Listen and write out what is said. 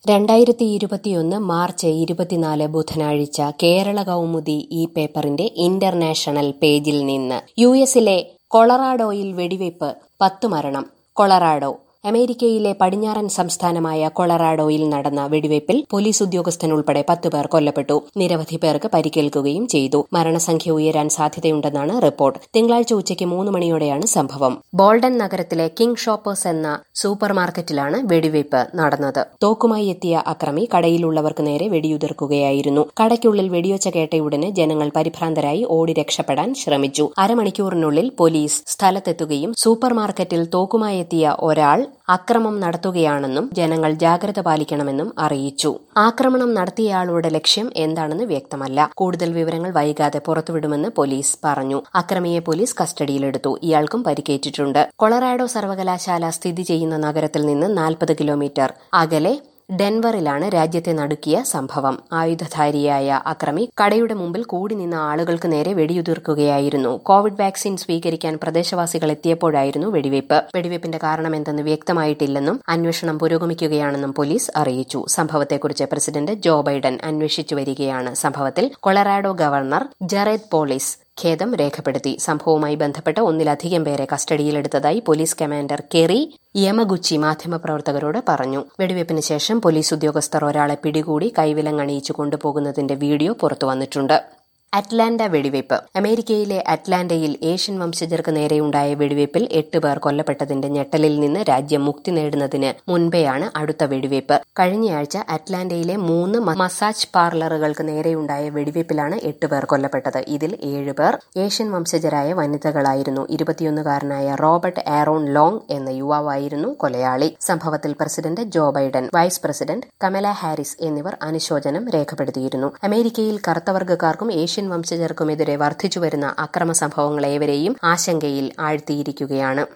രണ്ടായിരത്തി ഇരുപത്തിയൊന്ന് മാർച്ച് ഇരുപത്തിനാല് ബുധനാഴ്ച കേരള കൗമുദി ഈ പേപ്പറിന്റെ ഇന്റർനാഷണൽ പേജിൽ നിന്ന് യു എസിലെ കൊളറാഡോയിൽ വെടിവയ്പ് പത്തു മരണം കൊളറാഡോ അമേരിക്കയിലെ പടിഞ്ഞാറൻ സംസ്ഥാനമായ കൊളറാഡോയിൽ നടന്ന വെടിവയ്പിൽ പോലീസ് ഉദ്യോഗസ്ഥൻ ഉൾപ്പെടെ പത്ത് പേർ കൊല്ലപ്പെട്ടു നിരവധി പേർക്ക് പരിക്കേൽക്കുകയും ചെയ്തു മരണസംഖ്യ ഉയരാൻ സാധ്യതയുണ്ടെന്നാണ് റിപ്പോർട്ട് തിങ്കളാഴ്ച ഉച്ചയ്ക്ക് മൂന്ന് മണിയോടെയാണ് സംഭവം ബോൾഡൻ നഗരത്തിലെ കിങ് ഷോപ്പേഴ്സ് എന്ന സൂപ്പർ മാർക്കറ്റിലാണ് വെടിവയ്പ് നടന്നത് തോക്കുമായി എത്തിയ അക്രമി കടയിലുള്ളവർക്ക് നേരെ വെടിയുതിർക്കുകയായിരുന്നു കടയ്ക്കുള്ളിൽ വെടിയൊച്ച കേട്ടയുടനെ ജനങ്ങൾ പരിഭ്രാന്തരായി ഓടി രക്ഷപ്പെടാൻ ശ്രമിച്ചു അരമണിക്കൂറിനുള്ളിൽ പോലീസ് സ്ഥലത്തെത്തുകയും സൂപ്പർ മാർക്കറ്റിൽ തോക്കുമായി എത്തിയ ഒരാൾ അക്രമം നടത്തുകയാണെന്നും ജനങ്ങൾ ജാഗ്രത പാലിക്കണമെന്നും അറിയിച്ചു ആക്രമണം നടത്തിയയാളുടെ ലക്ഷ്യം എന്താണെന്ന് വ്യക്തമല്ല കൂടുതൽ വിവരങ്ങൾ വൈകാതെ പുറത്തുവിടുമെന്ന് പോലീസ് പറഞ്ഞു അക്രമിയെ പോലീസ് കസ്റ്റഡിയിലെടുത്തു ഇയാൾക്കും പരിക്കേറ്റിട്ടുണ്ട് കൊളറാഡോ സർവകലാശാല സ്ഥിതി ചെയ്യുന്ന നഗരത്തിൽ നിന്ന് നാൽപ്പത് കിലോമീറ്റർ അകലെ ഡെൻവറിലാണ് രാജ്യത്തെ നടുക്കിയ സംഭവം ആയുധധാരിയായ അക്രമി കടയുടെ മുമ്പിൽ കൂടി നിന്ന ആളുകൾക്ക് നേരെ വെടിയുതിർക്കുകയായിരുന്നു കോവിഡ് വാക്സിൻ സ്വീകരിക്കാൻ പ്രദേശവാസികൾ എത്തിയപ്പോഴായിരുന്നു വെടിവയ്പ് വെടിവയ്പിന്റെ കാരണമെന്തെന്ന് വ്യക്തമായിട്ടില്ലെന്നും അന്വേഷണം പുരോഗമിക്കുകയാണെന്നും പോലീസ് അറിയിച്ചു സംഭവത്തെക്കുറിച്ച് പ്രസിഡന്റ് ജോ ബൈഡൻ അന്വേഷിച്ചു വരികയാണ് സംഭവത്തിൽ കൊളറാഡോ ഗവർണർ ജറേദ് പോളിസ് ഖേദം രേഖപ്പെടുത്തി സംഭവവുമായി ബന്ധപ്പെട്ട് ഒന്നിലധികം പേരെ കസ്റ്റഡിയിലെടുത്തതായി പോലീസ് കമാൻഡർ കെറി യമഗുച്ചി മാധ്യമപ്രവർത്തകരോട് പറഞ്ഞു വെടിവയ്പ്പിന് ശേഷം പോലീസ് ഉദ്യോഗസ്ഥർ ഒരാളെ പിടികൂടി കൈവിലങ്ങണിയിച്ചു കൊണ്ടുപോകുന്നതിന്റെ വീഡിയോ പുറത്തുവന്നിട്ടുണ്ട് അറ്റ്ലാന്റ വെടിവയ്പ് അമേരിക്കയിലെ അറ്റ്ലാന്റയിൽ ഏഷ്യൻ വംശജർക്ക് നേരെയുണ്ടായ വെടിവയ്പിൽ എട്ട് പേർ കൊല്ലപ്പെട്ടതിന്റെ ഞെട്ടലിൽ നിന്ന് രാജ്യം മുക്തി നേടുന്നതിന് മുൻപെയാണ് അടുത്ത വെടിവയ്പ് കഴിഞ്ഞയാഴ്ച അറ്റ്ലാന്റയിലെ മൂന്ന് മസാജ് പാർലറുകൾക്ക് നേരെയുണ്ടായ വെടിവയ്പിലാണ് എട്ട് പേർ കൊല്ലപ്പെട്ടത് ഇതിൽ ഏഴ് പേർ ഏഷ്യൻ വംശജരായ വനിതകളായിരുന്നു ഇരുപത്തിയൊന്നുകാരനായ റോബർട്ട് ആറോൺ ലോങ് എന്ന യുവാവായിരുന്നു കൊലയാളി സംഭവത്തിൽ President Joe Biden Vice President Kamala Harris എന്നിവർ അനുശോചനം രേഖപ്പെടുത്തിയിരുന്നു അമേരിക്കയിൽ കറുത്തവർഗക്കാർക്കും ഏഷ്യൻ വംശജർക്കുമെതിരെ വർദ്ധിച്ചുവരുന്ന അക്രമ സംഭവങ്ങൾ ഏവരെയും ആശങ്കയിൽ ആഴ്ത്തിയിരിക്കുകയാണ്